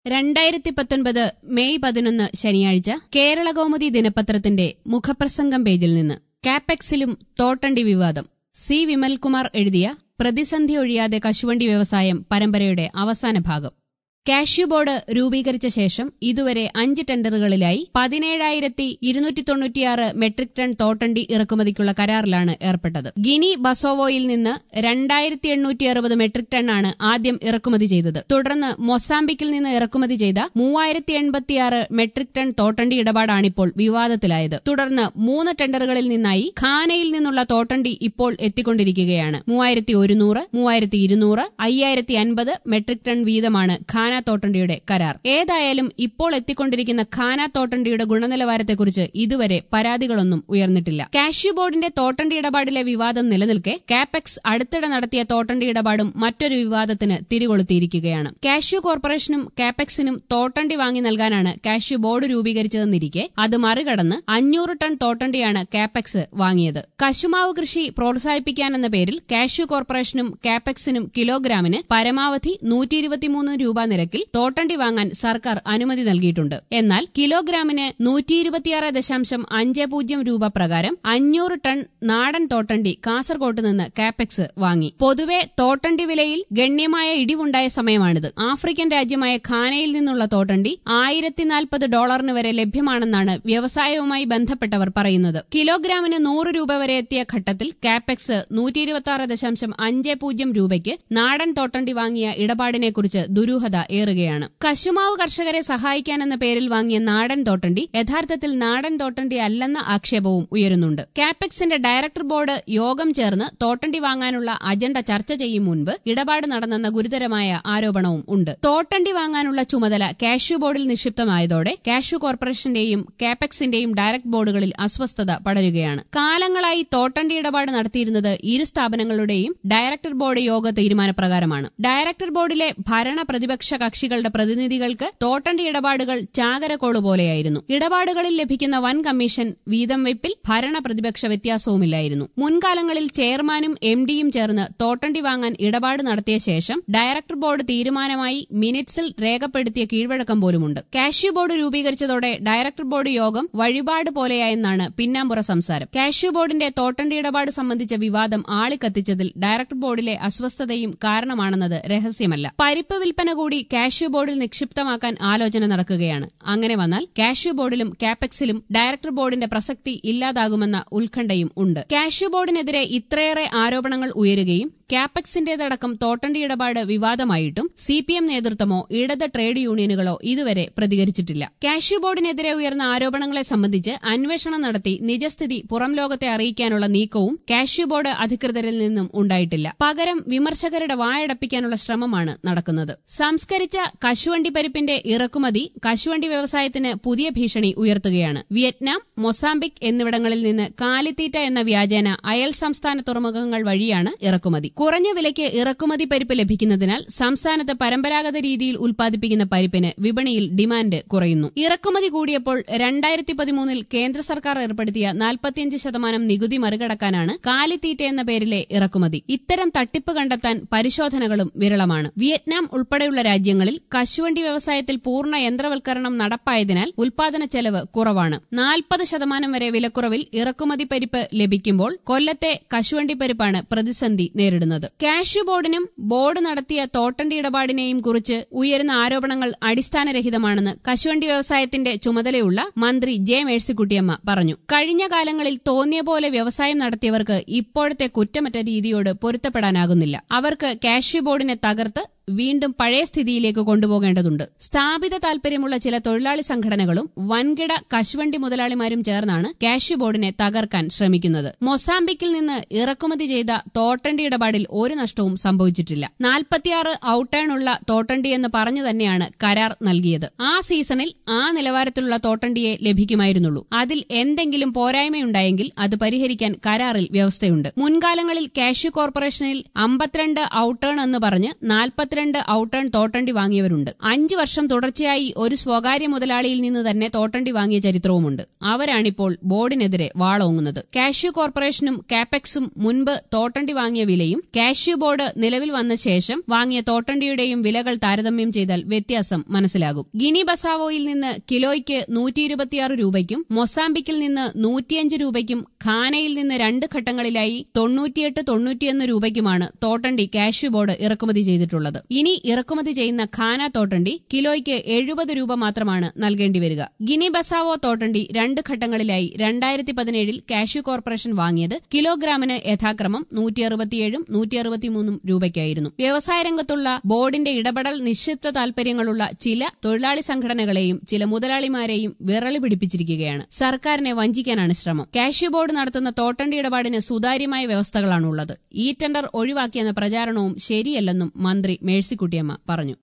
രണ്ടായിരത്തി പത്തൊൻപത് മെയ് പതിനൊന്ന് ശനിയാഴ്ച കേരളകൗമുദി ദിനപത്രത്തിന്റെ മുഖപ്രസംഗം പേജിൽ നിന്ന് കാപ്പെക്സിലും തോട്ടണ്ടി വിവാദം സി വിമൽകുമാർ എഴുതിയ പ്രതിസന്ധി ഒഴിയാതെ കശുവണ്ടി വ്യവസായം പരമ്പരയുടെ അവസാന ഭാഗം കാഷ്യൂ ബോർഡ് രൂപീകരിച്ച ശേഷം ഇതുവരെ അഞ്ച് ടെൻഡറുകളിലായി പതിനേഴായിരത്തി ഇരുന്നൂറ്റി തൊണ്ണൂറ്റിയാറ് മെട്രിക് ടൺ തോട്ടണ്ടി ഇറക്കുമതിക്കുള്ള കരാറിലാണ് ഏർപ്പെട്ടത് ഗിനി ബസോവോയിൽ നിന്ന് രണ്ടായിരത്തി എണ്ണൂറ്റി അറുപത് മെട്രിക് ടണ്ണാണ് ആദ്യം ഇറക്കുമതി ചെയ്തത് തുടർന്ന് മൊസാംബിക്കിൽ നിന്ന് ഇറക്കുമതി ചെയ്ത മൂവായിരത്തി എൺപത്തിയാറ് മെട്രിക് ടൺ തോട്ടണ്ടി ഇടപാടാണിപ്പോൾ വിവാദത്തിലായത് തുടർന്ന് മൂന്ന് ടെൻഡറുകളിൽ നിന്നായി ഖാനയിൽ നിന്നുള്ള തോട്ടണ്ടി ഇപ്പോൾ എത്തിക്കൊണ്ടിരിക്കുകയാണ് മൂവായിരത്തി ഒരുന്നൂറ് മൂവായിരത്തി ഇരുന്നൂറ് അയ്യായിരത്തി അൻപത് മെട്രിക് ടൺ വീതമാണ് ഖാന തോട്ടണ്ടിയുടെ കരാർ ഏതായാലും ഇപ്പോൾ എത്തിക്കൊണ്ടിരിക്കുന്ന ഖാന തോട്ടണ്ടിയുടെ ഗുണനിലവാരത്തെക്കുറിച്ച് ഇതുവരെ പരാതികളൊന്നും ഉയർന്നിട്ടില്ല കാഷ്യൂ ബോർഡിന്റെ തോട്ടണ്ടി ഇടപാടിലെ വിവാദം നിലനിൽക്കെ കാപ്പെക്സ് അടുത്തിടെ നടത്തിയ തോട്ടണ്ടി ഇടപാടും മറ്റൊരു വിവാദത്തിന് തിരികൊളുത്തിയിരിക്കുകയാണ് കാഷ്യൂ കോർപ്പറേഷനും കാപ്പെക്സിനും തോട്ടണ്ടി വാങ്ങി നൽകാനാണ് കാഷ്യൂ ബോർഡ് രൂപീകരിച്ചതെന്നിരിക്കെ അത് മറികടന്ന് അഞ്ഞൂറ് ടൺ തോട്ടണ്ടിയാണ് കാപ്പെക്സ് വാങ്ങിയത് കശുമാവ് കൃഷി പ്രോത്സാഹിപ്പിക്കാനെന്ന പേരിൽ കാഷ്യൂ കോർപ്പറേഷനും കാപ്പെക്സിനും കിലോഗ്രാമിന് പരമാവധി നൂറ്റി ഇരുപത്തിമൂന്ന് രൂപ നിരക്കിൽ തോട്ടണ്ടി വാങ്ങാൻ സർക്കാർ അനുമതി നൽകിയിട്ടുണ്ട് എന്നാൽ കിലോഗ്രാമിന് നൂറ്റി ഇരുപത്തിയാറ് ദശാംശം അഞ്ച് പൂജ്യം രൂപ പ്രകാരം അഞ്ഞൂറ് ടൺ നാടൻ തോട്ടണ്ടി കാസർകോട്ട് നിന്ന് കാപ്പെക്സ് വാങ്ങി പൊതുവെ തോട്ടണ്ടി വിലയിൽ ഗണ്യമായ ഇടിവുണ്ടായ സമയമാണിത് ആഫ്രിക്കൻ രാജ്യമായ ഖാനയിൽ നിന്നുള്ള തോട്ടണ്ടി ആയിരത്തി നാൽപ്പത് ഡോളറിന് വരെ ലഭ്യമാണെന്നാണ് വ്യവസായവുമായി ബന്ധപ്പെട്ടവർ പറയുന്നത് കിലോഗ്രാമിന് നൂറ് രൂപ വരെ എത്തിയ ഘട്ടത്തിൽ കാപ്പെക്സ് നൂറ്റി ഇരുപത്തി ദശാംശം അഞ്ച് പൂജ്യം രൂപയ്ക്ക് നാടൻ തോട്ടണ്ടി വാങ്ങിയ ഇടപാടിനെക്കുറിച്ച് ദുരൂഹത ഏറുകയാണ് കശുമാവ് കർഷകരെ സഹായിക്കാനെന്ന പേരിൽ വാങ്ങിയ നാടൻ തോട്ടണ്ടി യഥാർത്ഥത്തിൽ നാടൻ തോട്ടണ്ടി അല്ലെന്ന ആക്ഷേപവും ഉയരുന്നുണ്ട് കാപ്പെക്സിന്റെ ഡയറക്ടർ ബോർഡ് യോഗം ചേർന്ന് തോട്ടണ്ടി വാങ്ങാനുള്ള അജണ്ട ചർച്ച ചെയ്യും മുൻപ് ഇടപാട് നടന്നെന്ന ഗുരുതരമായ ആരോപണവും ഉണ്ട് തോട്ടണ്ടി വാങ്ങാനുള്ള ചുമതല കാഷ്യൂ ബോർഡിൽ നിക്ഷിപ്തമായതോടെ കാഷ്യൂ കോർപ്പറേഷന്റെയും കാപ്പെക്സിന്റെയും ഡയറക്ട് ബോർഡുകളിൽ അസ്വസ്ഥത പടരുകയാണ് കാലങ്ങളായി തോട്ടണ്ടി ഇടപാട് നടത്തിയിരുന്നത് ഇരു സ്ഥാപനങ്ങളുടെയും ഡയറക്ടർ ബോർഡ് യോഗ തീരുമാനപ്രകാരമാണ് ഡയറക്ടർ ബോർഡിലെ ഭരണ പ്രതിപക്ഷ കക്ഷികളുടെ പ്രതിനിധികൾക്ക് തോട്ടണ്ടി ഇടപാടുകൾ ചാകരക്കോള് പോലെയായിരുന്നു ഇടപാടുകളിൽ ലഭിക്കുന്ന വൻ കമ്മീഷൻ വീതം വെപ്പിൽ ഭരണ പ്രതിപക്ഷ വ്യത്യാസവുമില്ലായിരുന്നു മുൻകാലങ്ങളിൽ ചെയർമാനും എം ഡിയും ചേർന്ന് തോട്ടണ്ടി വാങ്ങാൻ ഇടപാട് നടത്തിയ ശേഷം ഡയറക്ടർ ബോർഡ് തീരുമാനമായി മിനിറ്റ്സിൽ രേഖപ്പെടുത്തിയ കീഴ്വഴക്കം പോലുമുണ്ട് കാഷ്യൂ ബോർഡ് രൂപീകരിച്ചതോടെ ഡയറക്ടർ ബോർഡ് യോഗം വഴിപാട് പോലെയായെന്നാണ് പിന്നാമ്പുറ സംസാരം കാഷ്യൂ ബോർഡിന്റെ തോട്ടണ്ടി ഇടപാട് സംബന്ധിച്ച വിവാദം ആളിക്കത്തിച്ചതിൽ ഡയറക്ടർ ബോർഡിലെ അസ്വസ്ഥതയും കാരണമാണെന്നത് രഹസ്യമല്ല പരിപ്പ് വിൽപ്പന കൂടി കാഷ്യൂ ബോർഡിൽ നിക്ഷിപ്തമാക്കാൻ ആലോചന നടക്കുകയാണ് അങ്ങനെ വന്നാൽ കാഷ്യൂ ബോർഡിലും കാപ്പെക്സിലും ഡയറക്ടർ ബോർഡിന്റെ പ്രസക്തി ഇല്ലാതാകുമെന്ന ഉത്കണ്ഠയും ഉണ്ട് കാഷ്യൂ ബോർഡിനെതിരെ ഇത്രയേറെ ആരോപണങ്ങൾ ഉയരുകയും കാപ്പെക്സിന്റേതടക്കം തോട്ടണ്ടി ഇടപാട് വിവാദമായിട്ടും സി പി എം നേതൃത്വമോ ഇടത് ട്രേഡ് യൂണിയനുകളോ ഇതുവരെ പ്രതികരിച്ചിട്ടില്ല കാഷ്യൂ ബോർഡിനെതിരെ ഉയർന്ന ആരോപണങ്ങളെ സംബന്ധിച്ച് അന്വേഷണം നടത്തി നിജസ്ഥിതി പുറം ലോകത്തെ അറിയിക്കാനുള്ള നീക്കവും കാഷ്യൂ ബോർഡ് അധികൃതരിൽ നിന്നും ഉണ്ടായിട്ടില്ല പകരം വിമർശകരുടെ വായടപ്പിക്കാനുള്ള ശ്രമമാണ് നടക്കുന്നത് സംസ്കരിച്ച കശുവണ്ടി പരിപ്പിന്റെ ഇറക്കുമതി കശുവണ്ടി വ്യവസായത്തിന് പുതിയ ഭീഷണി ഉയർത്തുകയാണ് വിയറ്റ്നാം മൊസാംബിക് എന്നിവിടങ്ങളിൽ നിന്ന് കാലിത്തീറ്റ എന്ന വ്യാജേന അയൽ സംസ്ഥാന തുറമുഖങ്ങൾ വഴിയാണ് ഇറക്കുമതി കുറഞ്ഞ വിലയ്ക്ക് ഇറക്കുമതി പരിപ്പ് ലഭിക്കുന്നതിനാൽ സംസ്ഥാനത്ത് പരമ്പരാഗത രീതിയിൽ ഉൽപ്പാദിപ്പിക്കുന്ന പരിപ്പിന് വിപണിയിൽ ഡിമാൻഡ് കുറയുന്നു ഇറക്കുമതി കൂടിയപ്പോൾ രണ്ടായിരത്തി പതിമൂന്നിൽ കേന്ദ്ര സർക്കാർ ഏർപ്പെടുത്തിയ നാൽപ്പത്തിയഞ്ച് ശതമാനം നികുതി മറികടക്കാനാണ് കാലിത്തീറ്റ എന്ന പേരിലെ ഇറക്കുമതി ഇത്തരം തട്ടിപ്പ് കണ്ടെത്താൻ പരിശോധനകളും വിരളമാണ് വിയറ്റ്നാം ഉൾപ്പെടെയുള്ള രാജ്യങ്ങളിൽ കശുവണ്ടി വ്യവസായത്തിൽ പൂർണ്ണ യന്ത്രവൽക്കരണം നടപ്പായതിനാൽ ഉൽപാദന ചെലവ് കുറവാണ് നാൽപ്പത് ശതമാനം വരെ വിലക്കുറവിൽ ഇറക്കുമതി പരിപ്പ് ലഭിക്കുമ്പോൾ കൊല്ലത്തെ കശുവണ്ടി പരിപ്പാണ് പ്രതിസന്ധി നേരിടുന്നത് കാഷ്യൂ ബോർഡിനും ബോർഡ് നടത്തിയ തോട്ടണ്ടി ഇടപാടിനെയും കുറിച്ച് ഉയരുന്ന ആരോപണങ്ങൾ അടിസ്ഥാനരഹിതമാണെന്ന് കശുവണ്ടി വ്യവസായത്തിന്റെ ചുമതലയുള്ള മന്ത്രി ജെ മേഴ്സിക്കുട്ടിയമ്മ പറഞ്ഞു കഴിഞ്ഞ കാലങ്ങളിൽ തോന്നിയ പോലെ വ്യവസായം നടത്തിയവർക്ക് ഇപ്പോഴത്തെ കുറ്റമറ്റ രീതിയോട് പൊരുത്തപ്പെടാനാകുന്നില്ല അവർക്ക് കാഷ്യൂ ബോർഡിനെ തകർത്ത് വീണ്ടും പഴയ സ്ഥിതിയിലേക്ക് കൊണ്ടുപോകേണ്ടതുണ്ട് സ്ഥാപിത താൽപര്യമുള്ള ചില തൊഴിലാളി സംഘടനകളും വൻകിട കശുവണ്ടി മുതലാളിമാരും ചേർന്നാണ് കാഷ്യൂ ബോർഡിനെ തകർക്കാൻ ശ്രമിക്കുന്നത് മൊസാംബിക്കിൽ നിന്ന് ഇറക്കുമതി ചെയ്ത തോട്ടണ്ടി ഇടപാടിൽ ഒരു നഷ്ടവും സംഭവിച്ചിട്ടില്ല നാൽപ്പത്തിയാറ് ഔട്ടേണുള്ള തോട്ടണ്ടി എന്ന് പറഞ്ഞു തന്നെയാണ് കരാർ നൽകിയത് ആ സീസണിൽ ആ നിലവാരത്തിലുള്ള തോട്ടണ്ടിയെ ലഭിക്കുമായിരുന്നുള്ളൂ അതിൽ എന്തെങ്കിലും പോരായ്മയുണ്ടായെങ്കിൽ അത് പരിഹരിക്കാൻ കരാറിൽ വ്യവസ്ഥയുണ്ട് മുൻകാലങ്ങളിൽ കാഷ്യൂ കോർപ്പറേഷനിൽ അമ്പത്തിരണ്ട് ഔട്ടേൺ എന്ന് പറഞ്ഞ് നാൽപ്പത്തിരണ്ട് അൻപത്തിരണ്ട് ഔട്ടേൺ തോട്ടണ്ടി വാങ്ങിയവരുണ്ട് അഞ്ചു വർഷം തുടർച്ചയായി ഒരു സ്വകാര്യ മുതലാളിയിൽ നിന്ന് തന്നെ തോട്ടണ്ടി വാങ്ങിയ ചരിത്രവുമുണ്ട് അവരാണിപ്പോൾ ബോർഡിനെതിരെ വാളോങ്ങുന്നത് കാഷ്യൂ കോർപ്പറേഷനും കാപെക്സും മുൻപ് തോട്ടണ്ടി വാങ്ങിയ വിലയും കാഷ്യൂ ബോർഡ് നിലവിൽ വന്ന ശേഷം വാങ്ങിയ തോട്ടണ്ടിയുടെയും വിലകൾ താരതമ്യം ചെയ്താൽ വ്യത്യാസം മനസ്സിലാകും ഗിനി ബസാവോയിൽ നിന്ന് കിലോയ്ക്ക് നൂറ്റി ഇരുപത്തിയാറ് രൂപയ്ക്കും മൊസാംബിക്കിൽ നിന്ന് നൂറ്റിയഞ്ച് രൂപയ്ക്കും ഖാനയിൽ നിന്ന് രണ്ട് ഘട്ടങ്ങളിലായി തൊണ്ണൂറ്റിയെട്ട് തൊണ്ണൂറ്റിയൊന്ന് രൂപയ്ക്കുമാണ് തോട്ടണ്ടി കാഷ്യൂ ബോർഡ് ഇറക്കുമതി ചെയ്തിട്ടുള്ളത് ഇനി ഇറക്കുമതി ചെയ്യുന്ന ഖാന തോട്ടണ്ടി കിലോയ്ക്ക് എഴുപത് രൂപ മാത്രമാണ് നൽകേണ്ടി വരിക ഗിനി ബസാവോ തോട്ടണ്ടി രണ്ട് ഘട്ടങ്ങളിലായി രണ്ടായിരത്തി പതിനേഴിൽ കാഷ്യൂ കോർപ്പറേഷൻ വാങ്ങിയത് കിലോഗ്രാമിന് യഥാക്രമം നൂറ്റി അറുപത്തിയേഴും നൂറ്റി അറുപത്തിമൂന്നും രൂപയ്ക്കായിരുന്നു വ്യവസായ രംഗത്തുള്ള ബോർഡിന്റെ ഇടപെടൽ നിക്ഷിപ്ത താൽപര്യങ്ങളുള്ള ചില തൊഴിലാളി സംഘടനകളെയും ചില മുതലാളിമാരെയും വിറളി പിടിപ്പിച്ചിരിക്കുകയാണ് സർക്കാരിനെ വഞ്ചിക്കാനാണ് ശ്രമം കാഷ്യൂ ബോർഡ് നടത്തുന്ന തോട്ടണ്ടി ഇടപാടിന് സുതാര്യമായ വ്യവസ്ഥകളാണുള്ളത് ഈ ടെൻഡർ ഒഴിവാക്കിയെന്ന പ്രചാരണവും ശരിയല്ലെന്നും മന്ത്രി മേഴ്സിക്കുട്ടിയമ്മ പറഞ്ഞു